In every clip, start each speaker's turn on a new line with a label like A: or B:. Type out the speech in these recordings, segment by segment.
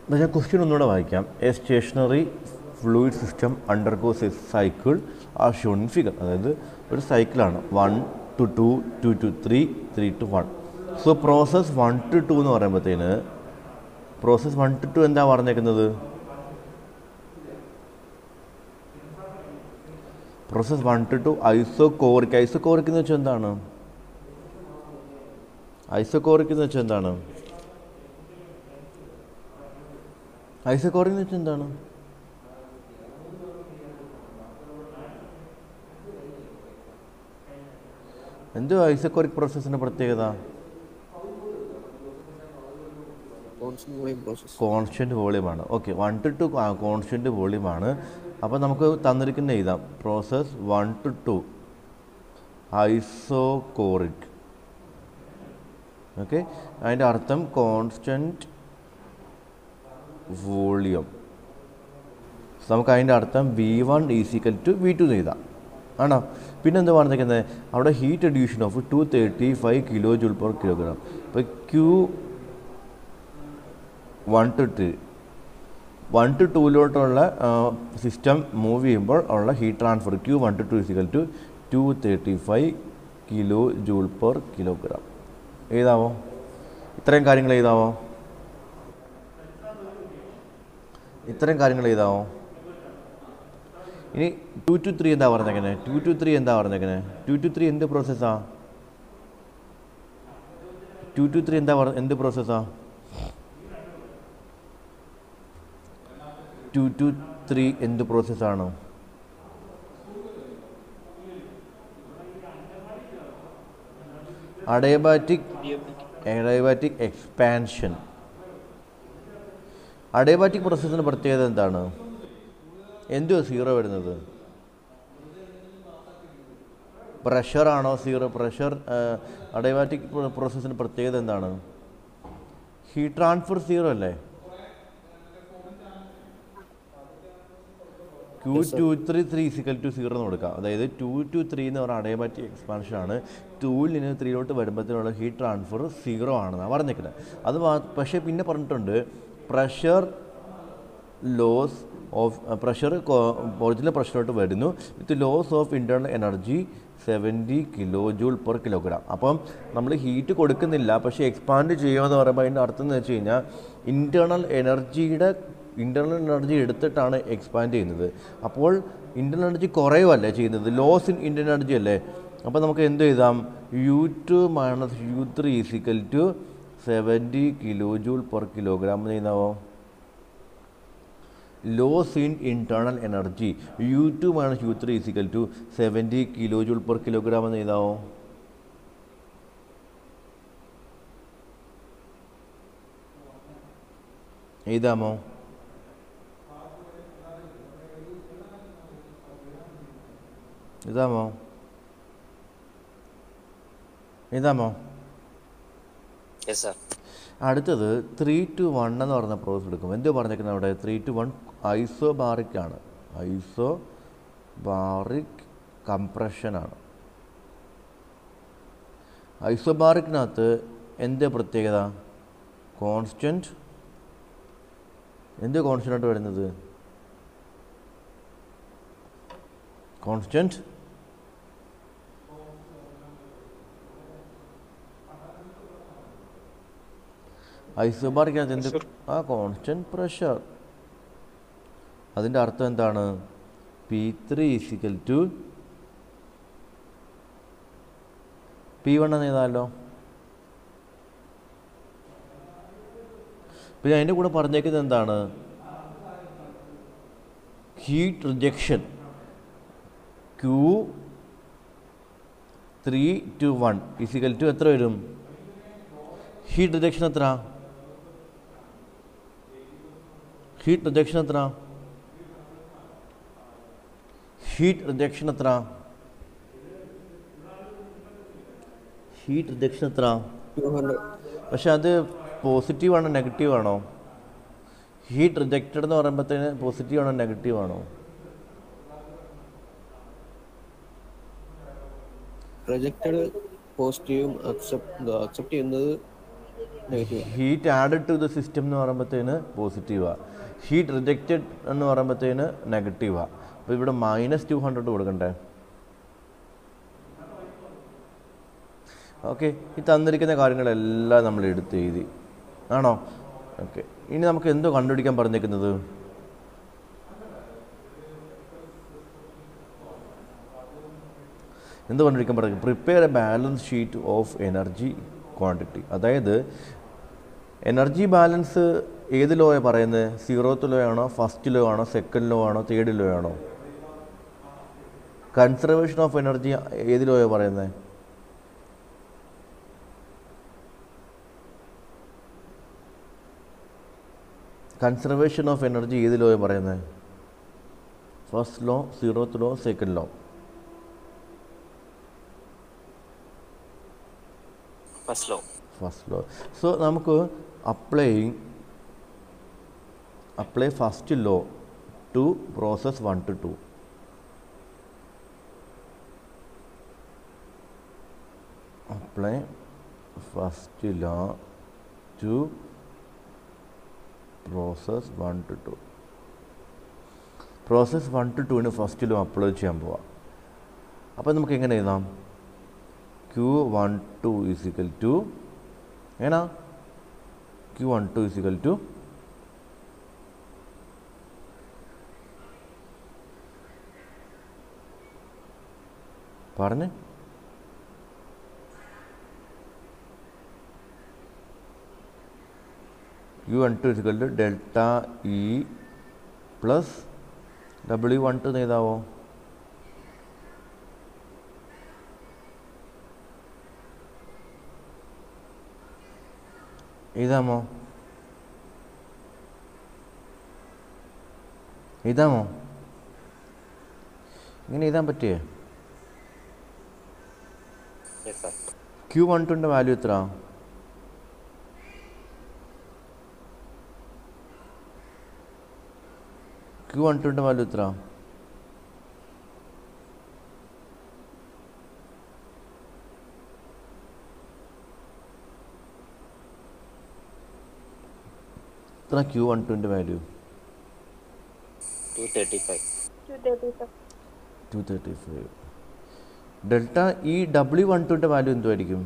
A: എന്നാൽ ഞാൻ ക്വസ്റ്റ്യൻ ഒന്നുകൂടെ വായിക്കാം a stationary fluid system undergoes a cycle as shown in figure അതായത് ഒരു സൈക്കിളാണ് one to two two to three three to one so process one to two എന്ന് പറയുമ്പോഴത്തേന് പ്രോസസ് വൺ ടു ടു എന്താ പറഞ്ഞേക്കുന്നത് process one to two isochoric isochoric എന്ന് വെച്ചാൽ എന്താണ് ഐസോകോറിക് എന്ന് വെച്ചാൽ എന്താണ് ഐസോകോറിക് എന്ന് വെച്ചാൽ എന്താണ് എന്തോ ഐസോകോറിക് പ്രോസസ്സിൻ്റെ പ്രത്യേകത
B: കോൺസ്റ്റന്റ് വോളിയം പ്രോസസ്
A: കോൺസ്റ്റൻറ്റ് വോളിയമാണ് okay one to two constant വോളിയമാണ് അപ്പോൾ നമുക്ക് തന്നിരിക്കുന്ന എഴുതാം process one to two isochoric okay അതിൻ്റെ അർത്ഥം കോൺസ്റ്റൻറ്റ് വോളിയം നമുക്ക് അതിൻ്റെ അർത്ഥം V one is equal to V two എഴുതാം ആണോ പിന്നെ എന്താ പറഞ്ഞിരിക്കുന്നത് അവിടെ heat addition of two thirty five kilo joule per kilogram ഇപ്പോൾ Q one two three one two ടൂയിലോട്ടുള്ള സിസ്റ്റം മൂവ് ചെയ്യുമ്പോൾ ഉള്ള heat transfer Q one to to is equal to two thirty five kilo joule per kilogram എഴുതാവോ ഇത്രയും കാര്യങ്ങൾ എഴുതാവോ ഇത്രയും കാര്യങ്ങൾ എഴുതാവോ ഇനി ടു ടു ത്രീ എന്താ പറഞ്ഞേക്കണേ ടു ടു ത്രീ എന്താ പറഞ്ഞേക്കണേ ടു ടു ത്രീ എന്ത് പ്രോസസ്സാ ടു ടു ത്രീ എന്താ പറ എന്ത് പ്രോസസ്സാ ടു ടു ത്രീ എന്ത് പ്രോസസ്സാണ് അഡയബാറ്റിക് അഡയബാറ്റിക് എക്സ്പാൻഷൻ അഡയബാറ്റിക് പ്രോസസ്സിൻ്റെ പ്രത്യേകത എന്താണ് എന്തുവാ സീറോ വരുന്നത് പ്രഷറാണോ സീറോ പ്രഷർ അഡയബാറ്റിക് പ്രോസസ്സിൻ്റെ പ്രത്യേകത എന്താണ് ഹീറ്റ് ട്രാൻസ്ഫർ സീറോ അല്ലേ two to three three is equal to zero എന്ന് കൊടുക്കാം അതായത് ടു ടു ത്രീ എന്ന് പറഞ്ഞാൽ അഡയബാറ്റിക് എക്സ്പാൻഷൻ ആണ് ടൂവിൽ നിന്ന് ത്രീയിലോട്ട് വരുമ്പോഴത്തേനുള്ള ഹീറ്റ് ട്രാൻസ്ഫർ സീറോ ആണെന്നാണ് പറഞ്ഞിരിക്കുന്നത് അത് മാ- പക്ഷേ പിന്നെ പറഞ്ഞിട്ടുണ്ട് pressure loss of pressure original പ്രഷറിലോട്ട് വരുന്നു with loss of internal energy seventy kilo joule per kilogram അപ്പം നമ്മൾ ഹീറ്റ് കൊടുക്കുന്നില്ല പക്ഷേ എക്സ്പാൻഡ് ചെയ്യുമെന്ന് പറയുമ്പോൾ അതിൻ്റെ അർത്ഥം എന്ന് വെച്ച് കഴിഞ്ഞാൽ ഇൻറ്റേർണൽ എനർജിയുടെ ഇൻറ്റേർണൽ എനർജി എടുത്തിട്ടാണ് എക്സ്പാൻഡ് ചെയ്യുന്നത് അപ്പോൾ ഇൻറ്റേർണൽ എനർജി കുറയുമല്ലേ ചെയ്യുന്നത് ലോസ് ഇൻ ഇൻറ്റേർണൽ എനർജി അല്ലേ അപ്പോൾ നമുക്ക് എന്ത് എഴുതാം U two minus U three is equal to seventy kilo joule per kilogram എന്ന് ചെയ്യുന്നാവോ loss in internal energy U two minus U three is equal to seventy kilo joule per kilogram എന്ന് എഴുതാവോ എഴുതാമോ എഴുതാമോ എഴുതാമോ
B: യെസ് സാർ
A: അടുത്തത് ത്രീ ടു വൺ എന്ന് പറഞ്ഞ പ്രോസസ് എടുക്കും എന്തോ പറഞ്ഞേക്കുന്നത് അവിടെ three to one isobaric ആണ് ഐസോ ബാറിക് കംപ്രഷനാണ് ഐസോബാറിക്കിനകത്ത് എന്ത് പ്രത്യേകത കോൺസ്റ്റൻറ്റ് എന്ത് കോൺസ്റ്റൻ്റ് ആയിട്ട് വരുന്നത് കോൺസ്റ്റൻറ്റ് ഐസോബാറിക്കകത്ത് എന്ത് ആ കോൺസ്റ്റൻറ്റ് പ്രഷർ അതിൻ്റെ അർത്ഥം എന്താണ് P three is equal to P one എന്ന് എഴുതാമല്ലോ പിന്നെ അതിൻ്റെ കൂടെ പറഞ്ഞേക്കുന്നത് എന്താണ് heat rejection Q three to one is equal to എത്ര വരും ഹീറ്റ് റിജക്ഷൻ എത്ര ഹീറ്റ് റിജക്ഷൻ എത്ര ഹീറ്റ് റിജക്ഷൻ എത്ര ഹീറ്റ് റിജക്ഷൻ എത്ര
B: ടു ഹൺഡ്രഡ്
A: പക്ഷെ അത് പോസിറ്റീവ് ആണോ നെഗറ്റീവ് ആണോ ഹീറ്റ് റിജക്റ്റഡ് എന്ന് പറയുമ്പോഴത്തേന് പോസിറ്റീവ് ആണോ നെഗറ്റീവ് ആണോ
B: പ്രൊജക്റ്റഡ് പോസിറ്റീവും അക്സെപ്റ്റ് അക്സെപ്റ്റ് ചെയ്യുന്നത് negative
A: heat added to the system എന്ന് പറയുമ്പോഴത്തേന് പോസിറ്റീവാണ് ഹീറ്റ് റിജക്റ്റഡ് എന്ന് പറയുമ്പോഴത്തേന് നെഗറ്റീവാണ് അപ്പോൾ ഇവിടെ മൈനസ് ടു ഹൺഡ്രഡ് കൊടുക്കണ്ടേ ഓക്കെ ഈ തന്നിരിക്കുന്ന കാര്യങ്ങളെല്ലാം നമ്മൾ എടുത്ത് എഴുതി ആണോ ഓക്കെ ഇനി നമുക്ക് എന്തോ കണ്ടുപിടിക്കാൻ പറഞ്ഞേക്കുന്നത് എന്ത് കണ്ടുപിടിക്കാൻ പറഞ്ഞു prepare a balance sheet of energy quantity അതായത് എനർജി ബാലൻസ് ഏത് ലോയാണ് പറയുന്നത് സീറോത്ത് ലോ ആണോ ഫസ്റ്റ് ലോ ആണോ സെക്കൻഡ് ലോ ആണോ തേർഡ് ലോ ആണോ കൺസർവേഷൻ ഓഫ് എനർജി ഏത് ലോയാണ് പറയുന്നത് കൺസർവേഷൻ ഓഫ് എനർജി ഏത് ലോയാണ് പറയുന്നത് first law zeroth law second law
B: first law
A: first law so നമുക്ക് applying apply first law to process one to two apply first law to process one to to process one to ടുവിന് first law apply ചെയ്യാൻ പോവാം അപ്പോൾ നമുക്ക് എങ്ങനെ എഴുതാം Q one two is equal to ഏനാ Q one two is equal to പറഞ്ഞ് Q one two is equal to delta E plus W one two എഴുതാവോ എഴുതാമോ എഴുതാമോ ഇങ്ങനെ എഴുതാൻ പറ്റിയേ
B: യെസ് സാർ
A: ക്യൂ വൺ ടുൻ്റെ വാല്യൂ എത്ര ക്യൂ വൺ ടുൻ്റെ വാല്യൂ എത്ര എത്ര ക്യൂ വൺ ടുൻ്റെ value
B: two thirty five
A: two thirty five delta E W one ടുൻ്റെ വാല്യൂ എന്തുമായിരിക്കും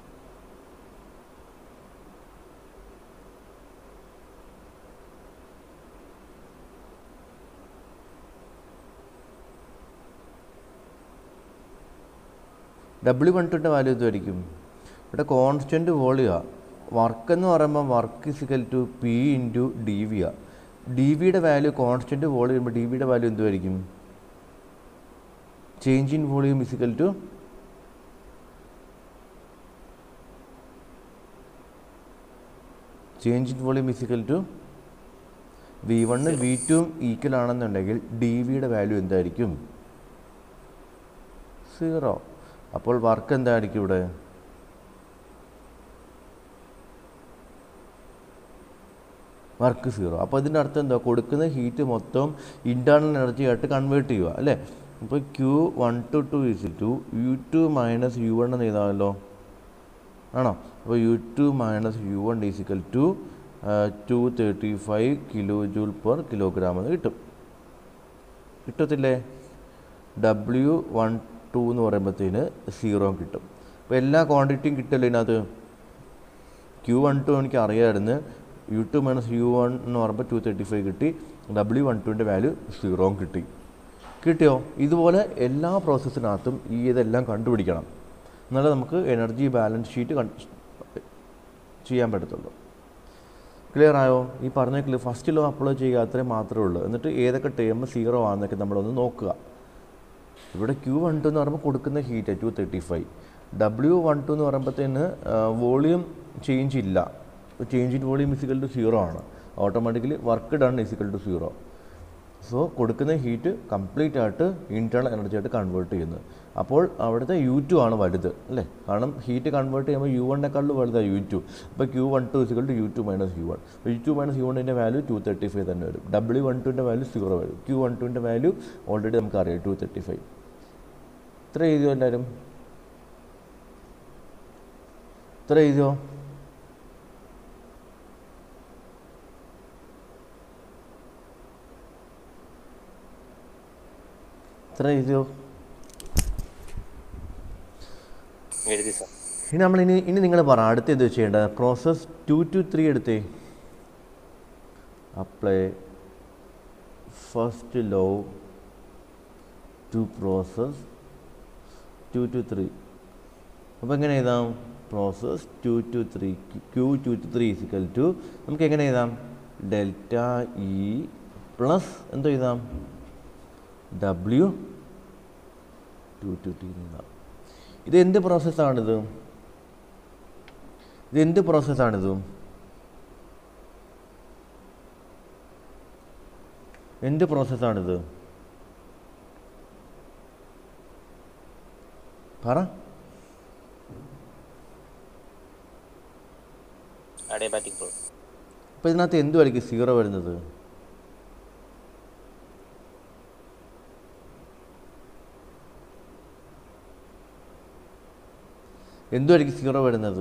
A: ഡബ്ല്യു വൺ ടുൻ്റെ വാല്യൂ എന്തുമായിരിക്കും ഇവിടെ കോൺസ്റ്റൻറ്റ് വോളിയാണ് വർക്ക് എന്ന് പറയുമ്പോൾ work is equal to P into D V ആ ഡി വിയുടെ വാല്യൂ കോൺസ്റ്റൻറ്റ് വോളിയം വരുമ്പോൾ ഡി വിയുടെ വാല്യൂ എന്തുമായിരിക്കും change in volume is equal to change in volume is equal to V one V ടുവും ഈക്വൽ ആണെന്നുണ്ടെങ്കിൽ ഡി വിയുടെ വാല്യൂ എന്തായിരിക്കും സീറോ അപ്പോൾ വർക്ക് എന്തായിരിക്കും ഇവിടെ വർക്ക് സീറോ അപ്പോൾ ഇതിൻ്റെ അർത്ഥം എന്താ കൊടുക്കുന്ന ഹീറ്റ് മൊത്തം ഇൻറ്റേർണൽ എനർജി ആയിട്ട് കൺവേർട്ട് ചെയ്യുക അല്ലേ അപ്പോൾ Q one to two is to U two minus U one എന്ന് എഴുതാമല്ലോ ആണോ അപ്പോൾ U two minus U one is equal to two thirty five kilo joule per kilogram എന്ന് കിട്ടും കിട്ടത്തില്ലേ ഡബ്ല്യു വൺ ടു എന്ന് പറയുമ്പോഴത്തേന് സീറോ കിട്ടും അപ്പോൾ എല്ലാ ക്വാണ്ടിറ്റിയും കിട്ടില്ല ഇതിനകത്ത് ക്യൂ വൺ ടു എനിക്ക് അറിയാമായിരുന്നു U two minus U one എന്ന് പറയുമ്പോൾ ടു തേർട്ടി ഫൈവ് കിട്ടി ഡബ്ല്യു വൺ ടുവിൻ്റെ വാല്യൂ സീറോ കിട്ടി കിട്ടിയോ ഇതുപോലെ എല്ലാ പ്രോസസ്സിനകത്തും ഈ ഇതെല്ലാം കണ്ടുപിടിക്കണം എന്നാലേ നമുക്ക് എനർജി ബാലൻസ് ഷീറ്റ് കൺ ചെയ്യാൻ പറ്റത്തുള്ളൂ ക്ലിയർ ആയോ ഈ പറഞ്ഞ ക്ലിയർ ഫസ്റ്റ് ലോ അപ്ലൈ ചെയ്യുക അത്രയും മാത്രമേ ഉള്ളൂ എന്നിട്ട് ഏതൊക്കെ ടേം സീറോ ആണെന്നൊക്കെ നമ്മളൊന്ന് നോക്കുക ഇവിടെ ക്യൂ വൺ ടു എന്ന് പറയുമ്പോൾ കൊടുക്കുന്ന heat two thirty five W one two എന്ന് പറയുമ്പോഴത്തേന് വോളിയം ചേഞ്ച് ഇല്ല change in volume is equal to zero ആണ് automatically work done is equal to zero so കൊടുക്കുന്ന ഹീറ്റ് കംപ്ലീറ്റ് ആയിട്ട് ഇൻറ്റേർണൽ എനർജി ആയിട്ട് കൺവേർട്ട് ചെയ്യുന്നത് അപ്പോൾ അവിടുത്തെ യു ടു ആണ് വലുത് അല്ലേ കാരണം ഹീറ്റ് കൺവേർട്ട് ചെയ്യുമ്പോൾ യു വണ്ണേക്കാളും വലുതാണ് യു ടു അപ്പോൾ Q one two is equal to U two minus U one U two minus U വണ്ണിൻ്റെ വാല്യൂ ടു തേർട്ടി ഫൈവ് തന്നെ വരും ഡബ്ല്യു വൺ ടുവിൻ്റെ വാല്യൂ സീറോ വരും ക്യൂ വൺ ടുവിൻ്റെ വാല്യൂ ഓൾറെഡി നമുക്കറിയാം ടു തേർട്ടി ഫൈവ് ഇത്ര എഴുതിയോ എല്ലാവരും ഇത്ര എഴുതിയോ ഇത്ര എഴുതിയോ
B: എഴുതി സാർ
A: ഇനി നമ്മൾ ഇനി ഇനി നിങ്ങൾ പറ അടുത്ത് എന്ത് ചെയ്യേണ്ടത് പ്രോസസ് ടു ടു ത്രീ എടുത്തേ apply first law to process two to three അപ്പോൾ എങ്ങനെ എഴുതാം process two to three Q two to three is equal to നമുക്ക് എങ്ങനെ എഴുതാം ഡെൽറ്റ ഇ പ്ലസ് എന്തോ എഴുതാം ഡബ്ല്യു ടു ടു ടി എഴുതാം ഇത് എന്ത് പ്രോസസ്സാണിത് ഇത് എന്ത് പ്രോസസ്സാണിത് എന്ത് പ്രോസസ്സാണിത് പറ
B: അഡിയബാറ്റിക് ബ്ലോ
A: അപ്പോൾ ഇതിനകത്ത് എന്തുമായിരിക്കും സീറോ വരുന്നത് എന്തുമായിരിക്കും സീറോ വരുന്നത്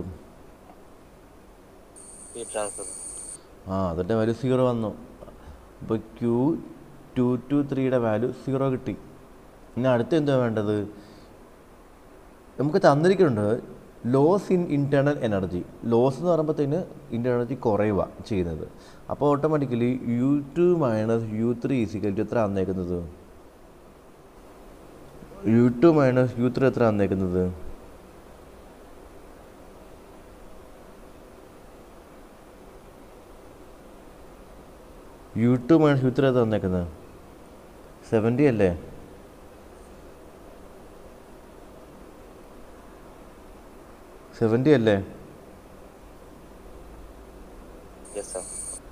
B: ഈ ട്രാൻസ്ഫർ
A: ആ അതിൻ്റെ വാല്യൂ സീറോ വന്നു അപ്പോൾ ക്യൂ ടു ടു ത്രീയുടെ വാല്യൂ സീറോ കിട്ടി ഇനി അടുത്ത് എന്തുവാ വേണ്ടത് നമുക്ക് തന്നിരിക്കുന്നുണ്ട് loss in internal energy loss എന്ന് പറയുമ്പോഴത്തേന് ഇൻറ്റേർണൽ എനർജി കുറയുക ചെയ്യുന്നത് അപ്പോൾ automatically U two minus U three is equal to എത്ര വന്നേക്കുന്നത് U two minus U three എത്ര വന്നേക്കുന്നത് U two minus U three എത്ര വന്നേക്കുന്നത് സെവൻറ്റി അല്ലേ സെവൻറ്റി അല്ലേ
B: യെസ് സാർ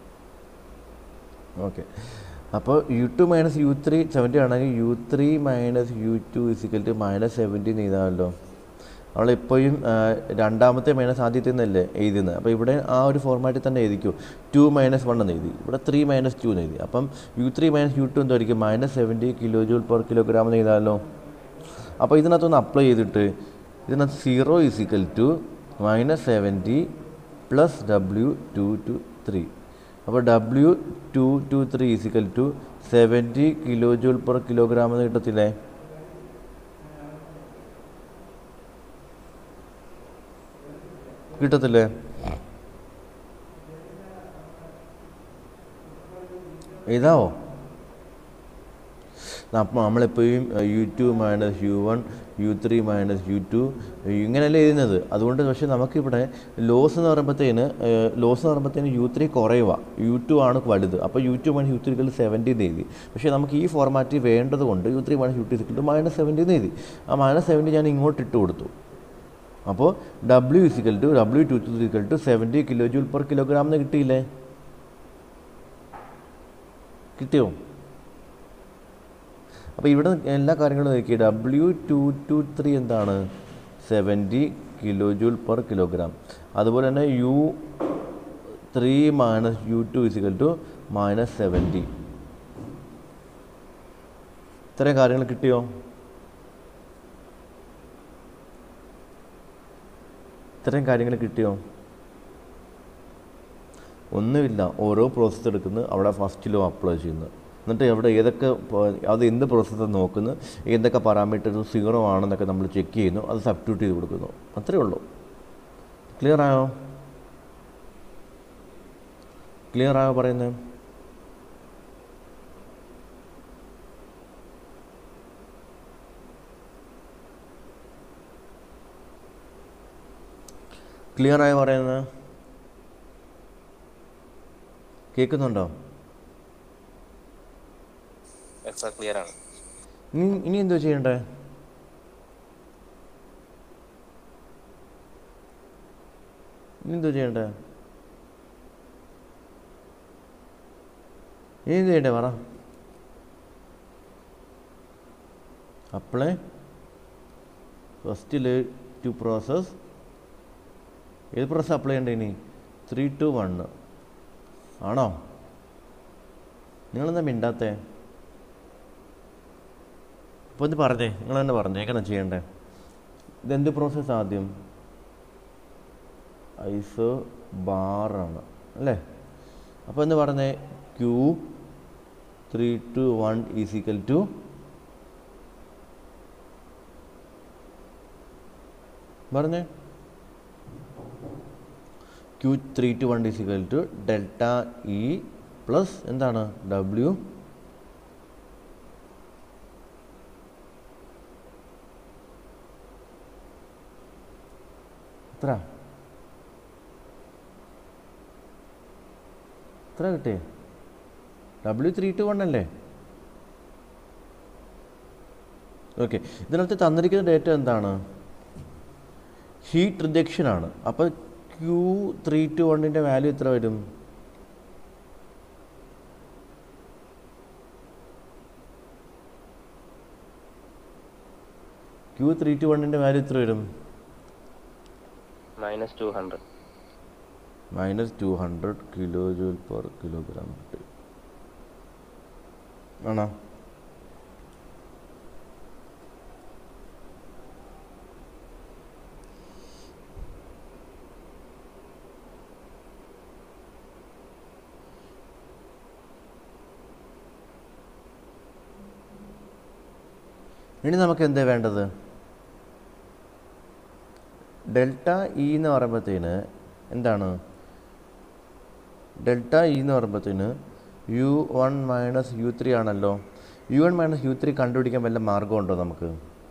A: ഓക്കെ അപ്പോൾ U two minus U three seventy ആണെങ്കിൽ U three minus U two is equal to minus seventy എഴുതാമല്ലോ നമ്മളിപ്പോഴും രണ്ടാമത്തെ മൈനസ് ആദ്യത്തെ നിന്നല്ലേ എഴുതുന്നത് അപ്പോൾ ഇവിടെ ആ ഒരു ഫോർമാറ്റിൽ തന്നെ എഴുതിക്കൂ ടു മൈനസ് വൺ എന്ന് എഴുതി ഇവിടെ ത്രീ മൈനസ് ടു എന്ന് എഴുതി അപ്പം U three minus U two എന്തായിരിക്കും minus seventy kilo joule per kilogram എന്ന് എഴുതാമല്ലോ അപ്പോൾ ഇതിനകത്തൊന്ന് അപ്ലൈ ചെയ്തിട്ട് ഇതിനകത്ത് zero is equal to minus seventy plus W two to three അപ്പോൾ W two to three is equal to seventy kilo joule per kilogram എന്ന് കിട്ടത്തില്ലേ കിട്ടത്തില്ലേ എഴുതാവോ അപ്പോൾ നമ്മളെപ്പോഴും U two minus U one U three minus U two ഇങ്ങനെയല്ലേ എഴുതുന്നത് അതുകൊണ്ട് പക്ഷേ നമുക്കിവിടെ ലോസ് എന്ന് പറയുമ്പോഴത്തേന് ലോസ് എന്ന് പറയുമ്പോഴത്തേന് യു ത്രീ കുറയുക യു ടു ആണ് വലുത് അപ്പോൾ U two minus U three seventy എഴുതി പക്ഷേ നമുക്ക് ഈ ഫോർമാറ്റ് വേണ്ടത് കൊണ്ട് U three minus U two സിക്കിട്ട് മൈനസ് സെവൻറ്റി എഴുതി ആ മൈനസ് സെവൻറ്റി ഞാൻ ഇങ്ങോട്ട് ഇട്ട് കൊടുത്തു അപ്പോൾ W is equal to W two to is equal to seventy kilo joule per kilogram എന്ന് കിട്ടിയില്ലേ കിട്ടിയോ അപ്പോൾ ഇവിടെ എല്ലാ കാര്യങ്ങളും നോക്കി ഡബ്ല്യു ടു ടു ത്രീ എന്താണ് seventy kilo joule per kilogram അതുപോലെ തന്നെ U three minus U two is equal to minus seventy ഇത്രയും കാര്യങ്ങൾ കിട്ടിയോ ഇത്രയും കാര്യങ്ങൾ കിട്ടിയോ ഒന്നുമില്ല ഓരോ പ്രോസസ്സ് എടുക്കുന്നു അവിടെ ഫസ്റ്റ് ലോ അപ്ലൈ ചെയ്യുന്നു എന്നിട്ട് അവിടെ ഏതൊക്കെ പ- അത് എന്ത് പ്രോസസ്സ് നോക്കുന്നു ഏതൊക്കെ പാരാമീറ്റേഴ്സ് സീറോ ആണെന്നൊക്കെ നമ്മൾ ചെക്ക് ചെയ്യുന്നു അത് സബ്സ്റ്റിറ്റ്യൂട്ട് ചെയ്ത് കൊടുക്കുന്നു അത്രേ ഉള്ളൂ ക്ലിയർ ആയോ ക്ലിയർ ആയോ പറയുന്നത് ക്ലിയർ ആയോ പറയുന്നത് കേൾക്കുന്നുണ്ടോ
B: യെസ് സാർ ക്ലിയർ ആണ്
A: ഇനി ഇനി എന്തോ ചെയ്യണ്ടേ ഇനി എന്തോ ചെയ്യണ്ടേ ഇനി എന്ത് ചെയ്യണ്ടേ പറ അപ്ലൈ ഫസ്റ്റിൽ ടു പ്രോസസ് ഏത് പ്രോസസ് അപ്ലൈ ചെയ്യണ്ടേ ഇനി ത്രീ ടു വണ്ണ് ആണോ നിങ്ങളെന്താ മിണ്ടാത്തേ അപ്പോൾ ഒന്ന് പറഞ്ഞേ നിങ്ങൾ തന്നെ പറഞ്ഞേക്കണം ചെയ്യണ്ടേ ഇതെന്ത് പ്രോസസ്സ് ആദ്യം ഐസോ ബാറാണ് അല്ലേ അപ്പോൾ എന്ന് പറഞ്ഞേ Q three to one is equal to പറഞ്ഞേ Q three to one is equal to delta E plus എന്താണ് ഡബ്ല്യു എത്ര എത്ര കിട്ടിയേ ഡബ്ല്യു ത്രീ ടു വൺ അല്ലേ ഓക്കെ ഇതിനകത്ത് തന്നിരിക്കുന്ന ഡേറ്റ എന്താണ് ഹീറ്റ് റിജക്ഷൻ ആണ് അപ്പോൾ ക്യൂ ത്രീ ടു വണ്ണിൻ്റെ വാല്യൂ എത്ര വരും ക്യൂ ത്രീ ടു വണ്ണിൻ്റെ വാല്യൂ എത്ര വരും
B: minus two hundred
A: minus two hundred kilojoule per kilogram കിട്ടി ആണോ ഇനി നമുക്ക് എന്താ വേണ്ടത് ഡെൽറ്റ ഇ എന്ന് പറയുമ്പോഴത്തേന് എന്താണ് ഡെൽറ്റ ഇ എന്ന് പറയുമ്പോഴത്തേന് U one minus U three ആണല്ലോ U one minus U three കണ്ടുപിടിക്കാൻ വല്ല മാർഗമുണ്ടോ നമുക്ക്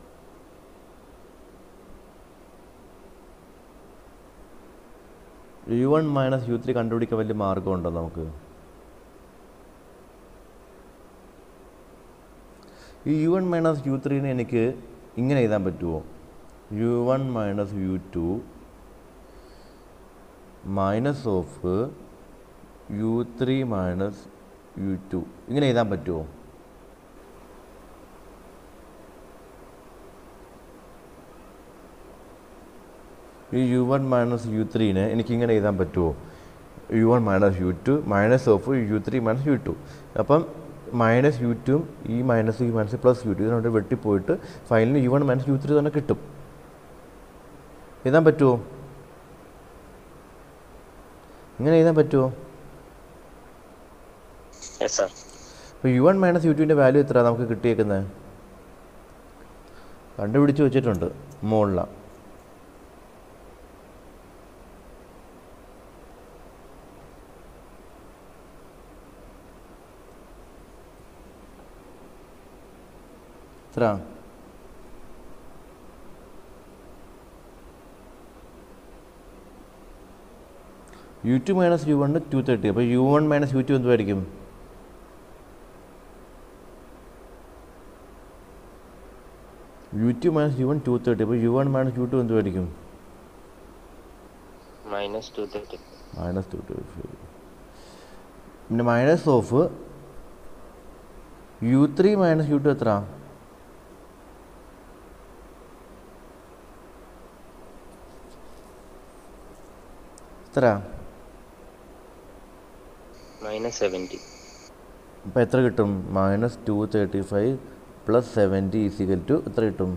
A: U one minus U three കണ്ടുപിടിക്കാൻ വലിയ മാർഗമുണ്ടോ നമുക്ക് ഈ യു വൺ മൈനസ് യു ത്രീനെ എനിക്ക് ഇങ്ങനെ എഴുതാൻ പറ്റുമോ U one minus U two minus of U three minus U two ഇങ്ങനെ എഴുതാൻ പറ്റുമോ ഈ യു വൺ മൈനസ് യു ത്രീനെ എനിക്കിങ്ങനെ എഴുതാൻ പറ്റുമോ U one minus U two minus of U three minus U two അപ്പം മൈനസ് യു ടും ഈ മൈനസ് ഈ മൈനസ് പ്ലസ് യു ടു ഇതിനോട് വെട്ടിപ്പോയിട്ട് ഫൈനലിന് U one minus U three തന്നെ കിട്ടും എഴുതാൻ പറ്റുമോ ഇങ്ങനെ എഴുതാൻ പറ്റുമോ
B: യെസ് സാർ
A: അപ്പോൾ യു വൺ മൈനസ് യു ടുവിൻ്റെ വാല്യൂ എത്ര നമുക്ക് കിട്ടിയേക്കുന്നത് കണ്ടുപിടിച്ച് വെച്ചിട്ടുണ്ട് മുകളിലാണ് എത്ര U two minus U one two thirty അപ്പോൾ U one minus U two എന്തുമായിരിക്കും U two minus U one two thirty അപ്പോൾ U one minus U two എന്തുമായിരിക്കും
B: minus two thirty
A: minus two two five പിന്നെ minus of U three minus U two എത്ര എത്ര
B: minus seventy
A: അപ്പോൾ എത്ര കിട്ടും minus two thirty five plus seventy is equal to എത്ര കിട്ടും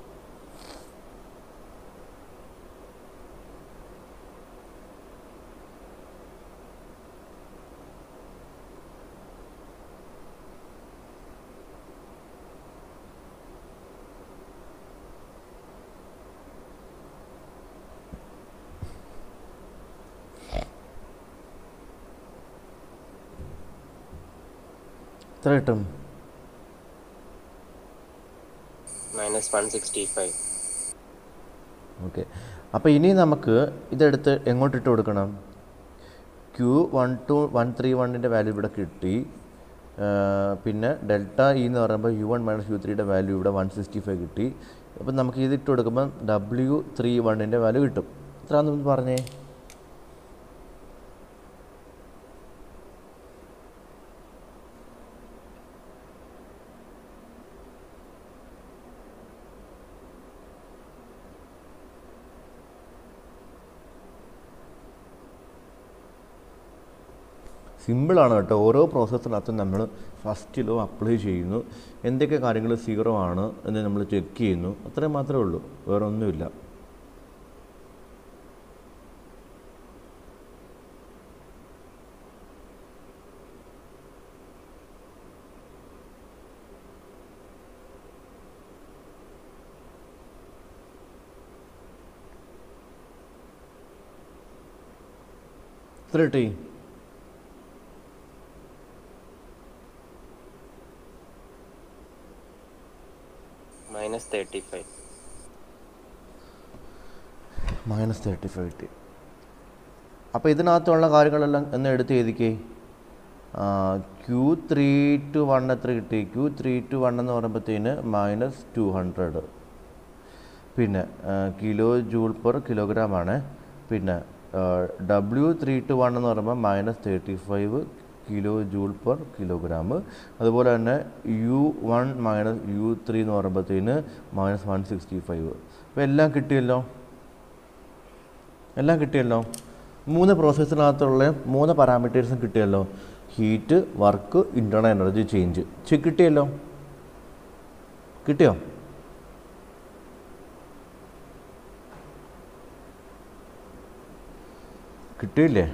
A: എത്ര കിട്ടും
B: minus one sixty five
A: okay അപ്പോൾ ഇനി നമുക്ക് ഇതെടുത്ത് എങ്ങോട്ട് ഇട്ട് കൊടുക്കണം Q one two one three വണ്ണിൻ്റെ വാല്യൂ ഇവിടെ കിട്ടി ആ, പിന്നെ ഡെൽറ്റ ഇ എന്ന് പറയുമ്പോൾ യു വൺ മൈനസ് യു ത്രീയുടെ വാല്യൂ ഇവിടെ വൺ സിക്സ്റ്റി ഫൈവ് കിട്ടി അപ്പം നമുക്ക് ഇത് ഇട്ട് കൊടുക്കുമ്പോൾ ഡബ്ല്യു ത്രീ വണ്ണിൻ്റെ വാല്യൂ കിട്ടും എത്രയാണെന്ന് പറഞ്ഞേ സിമ്പിളാണ് കേട്ടോ ഓരോ പ്രോസസ്സിനകത്തും നമ്മൾ ഫസ്റ്റ് ലോ അപ്ലൈ ചെയ്യുന്നു എന്തൊക്കെ കാര്യങ്ങൾ സീറോ ആണ് എന്ന് നമ്മൾ ചെക്ക് ചെയ്യുന്നു അത്രയും മാത്രമേ ഉള്ളൂ വേറെ ഒന്നുമില്ല എത്ര കിട്ടി
B: minus thirty five
A: minus thirty five കിട്ടി അപ്പോൾ ഇതിനകത്തുള്ള കാര്യങ്ങളെല്ലാം എന്ന് എടുത്ത് എഴുതിക്കേ ക്യൂ ത്രീ ടു വൺ എത്ര കിട്ടി ക്യൂ ത്രീ ടു വൺ എന്ന് പറയുമ്പോഴത്തേന് മൈനസ് ടു ഹൺഡ്രഡ് പിന്നെ കിലോ ജൂൾ പെർ കിലോഗ്രാം ആണ് പിന്നെ ഡബ്ല്യു ത്രീ ടു വൺ എന്ന് പറയുമ്പോൾ minus thirty five kilo joule per kilogram അതുപോലെ തന്നെ U one minus U three എന്ന് പറയുമ്പോഴത്തേന് മൈനസ് വൺ സിക്സ്റ്റി ഫൈവ് അപ്പോൾ എല്ലാം കിട്ടിയല്ലോ എല്ലാം കിട്ടിയല്ലോ മൂന്ന് പ്രോസസ്സിനകത്തുള്ള മൂന്ന് പാരാമീറ്റേഴ്സും കിട്ടിയല്ലോ heat work internal energy change ചെ കിട്ടിയല്ലോ കിട്ടിയോ കിട്ടിയില്ലേ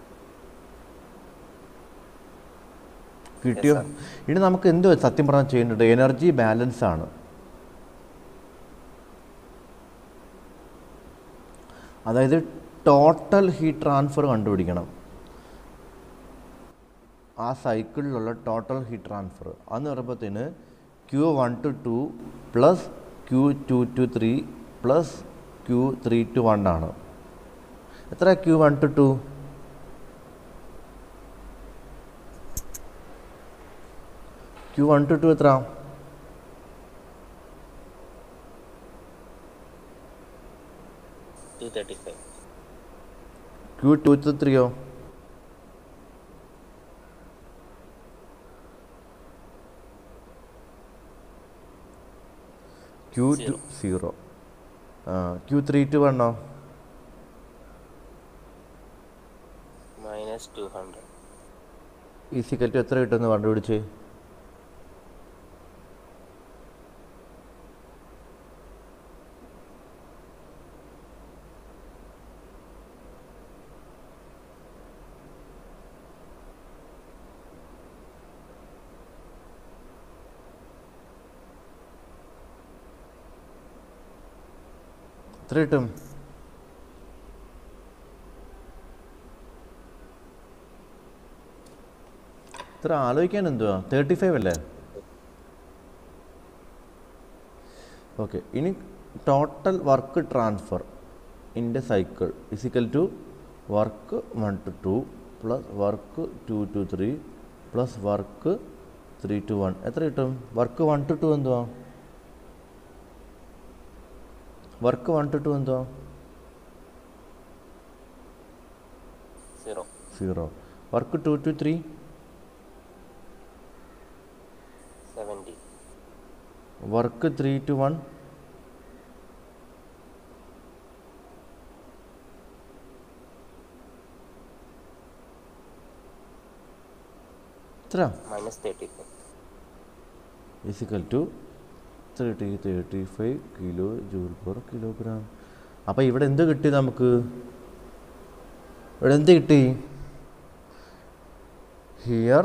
A: കിട്ടിയോ
B: sir.
A: ഇനി നമുക്ക് എന്ത് സത്യം പറഞ്ഞാൽ ചെയ്യേണ്ടത് എനർജി ബാലൻസ് ആണ് അതായത് ടോട്ടൽ ഹീറ്റ് ട്രാൻസ്ഫർ കണ്ടുപിടിക്കണം ആ സൈക്കിളിലുള്ള ടോട്ടൽ ഹീറ്റ് ട്രാൻസ്ഫർ അതെന്ന് പറയുമ്പോഴത്തേന് Q one to two plus Q two to three plus Q three to one ആണ് എത്ര Q one to two Q one to two എത്ര
B: two thirty five
A: Q two to ത്രീയോ Q two
B: Zero.
A: Zero Q three to വണ്ണോ
B: minus two hundred
A: is equal to എത്ര കിട്ടുമെന്ന് കണ്ടുപിടിച്ച് എത്ര കിട്ടും ഇത്ര ആലോചിക്കാൻ എന്തുവാ തേർട്ടി ഫൈവ് അല്ലേ ഓക്കെ ഇനി ടോട്ടൽ വർക്ക് ട്രാൻസ്ഫർ ഇൻ്റെ cycle is equal to work one to two plus work two to three plus work three to one എത്ര കിട്ടും വർക്ക് വൺ ടു ടു എന്തുവാ വർക്ക് വൺ ടു ടു എന്തുവാ
B: zero
A: zero work two to three
B: seventy
A: work three to one എത്ര
B: minus thirty five
A: is equal to thirty thirty five kilo joule per kilogram അപ്പോൾ ഇവിടെ എന്ത് കിട്ടി നമുക്ക് ഇവിടെ എന്ത് കിട്ടി here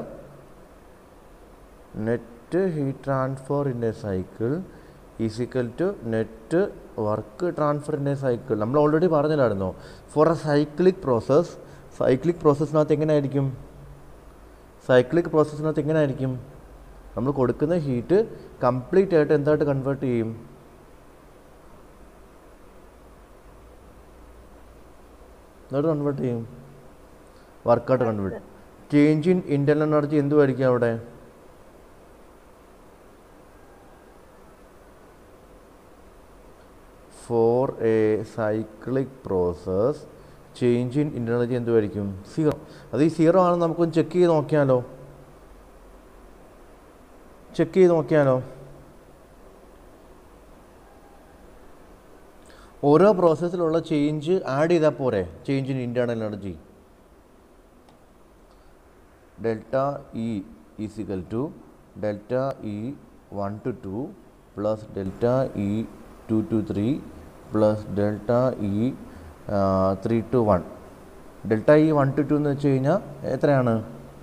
A: net heat transfer in a cycle is equal to net work transfer in a cycle നമ്മൾ ഓൾറെഡി പറഞ്ഞില്ലായിരുന്നോ for a cyclic process cyclic പ്രോസസ്സിനകത്ത് എങ്ങനെയായിരിക്കും സൈക്ലിക് പ്രോസസ്സിനകത്ത് എങ്ങനെയായിരിക്കും നമ്മൾ കൊടുക്കുന്ന ഹീറ്റ് കംപ്ലീറ്റ് ആയിട്ട് എന്തായിട്ട് കൺവേർട്ട് ചെയ്യും എന്തായിട്ട് കൺവേർട്ട് ചെയ്യും work out convert change in internal energy എന്തുമായിരിക്കും അവിടെ for a cyclic process change in internal energy എന്തുമായിരിക്കും സീറോ അത് ഈ സീറോ ആണെന്ന് നമുക്കൊന്ന് ചെക്ക് ചെയ്ത് നോക്കിയാലോ ചെക്ക് ചെയ്ത് നോക്കിയാലോ ഓരോ പ്രോസസ്സിലുള്ള ചേഞ്ച് ആഡ് ചെയ്താൽ പോരെ change in internal energy delta E is equal to delta E one to two plus delta E two to three plus delta E three to one delta E one to two എന്ന് വെച്ച് കഴിഞ്ഞാൽ എത്രയാണ്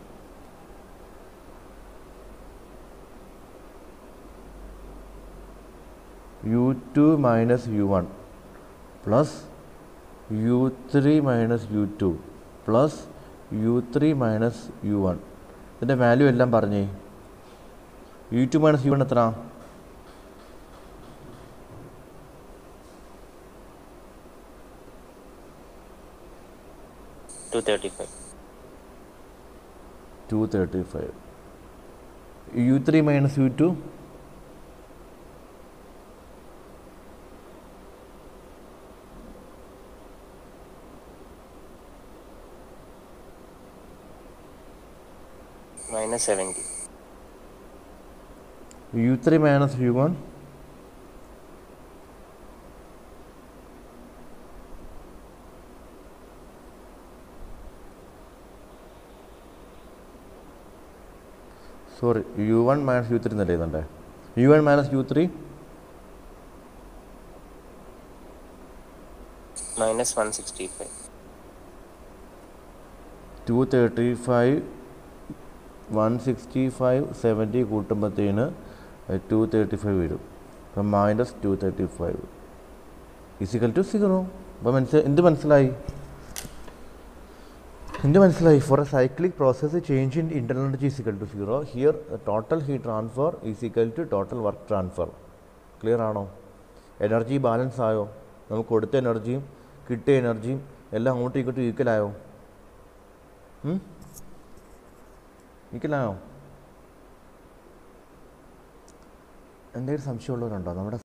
A: U two minus U one plus U three minus U two plus U three minus U one ഇതിൻ്റെ value എല്ലാം പറഞ്ഞേ U two minus U one എത്ര
B: two thirty five
A: two thirty five U three minus U two
B: minus seventy
A: U three minus U one sorry U one minus U three എന്നല്ലേ എഴുതണ്ടേ U one minus U three
B: minus one sixty five
A: two thirty five one sixty five seventy കൂട്ടുമ്പോഴത്തേന് two thirty five വരും അപ്പം minus two thirty five is equal to zero അപ്പോൾ മനസ്സിലായി എന്ത് മനസ്സിലായി എന്ത് മനസ്സിലായി for a cyclic process change in internal energy is equal to zero here total heat transfer is equal to total work transfer clear ആണോ energy balance ആയോ നമുക്ക് കൊടുത്ത എനർജിയും കിട്ടിയ എനർജിയും എല്ലാം അങ്ങോട്ടും ഇങ്ങോട്ടും ഈക്വൽ ആയോ ഈക്വൽ ആയോ എന്തെങ്കിലും സംശയമുള്ളവരുണ്ടോ നമ്മുടെ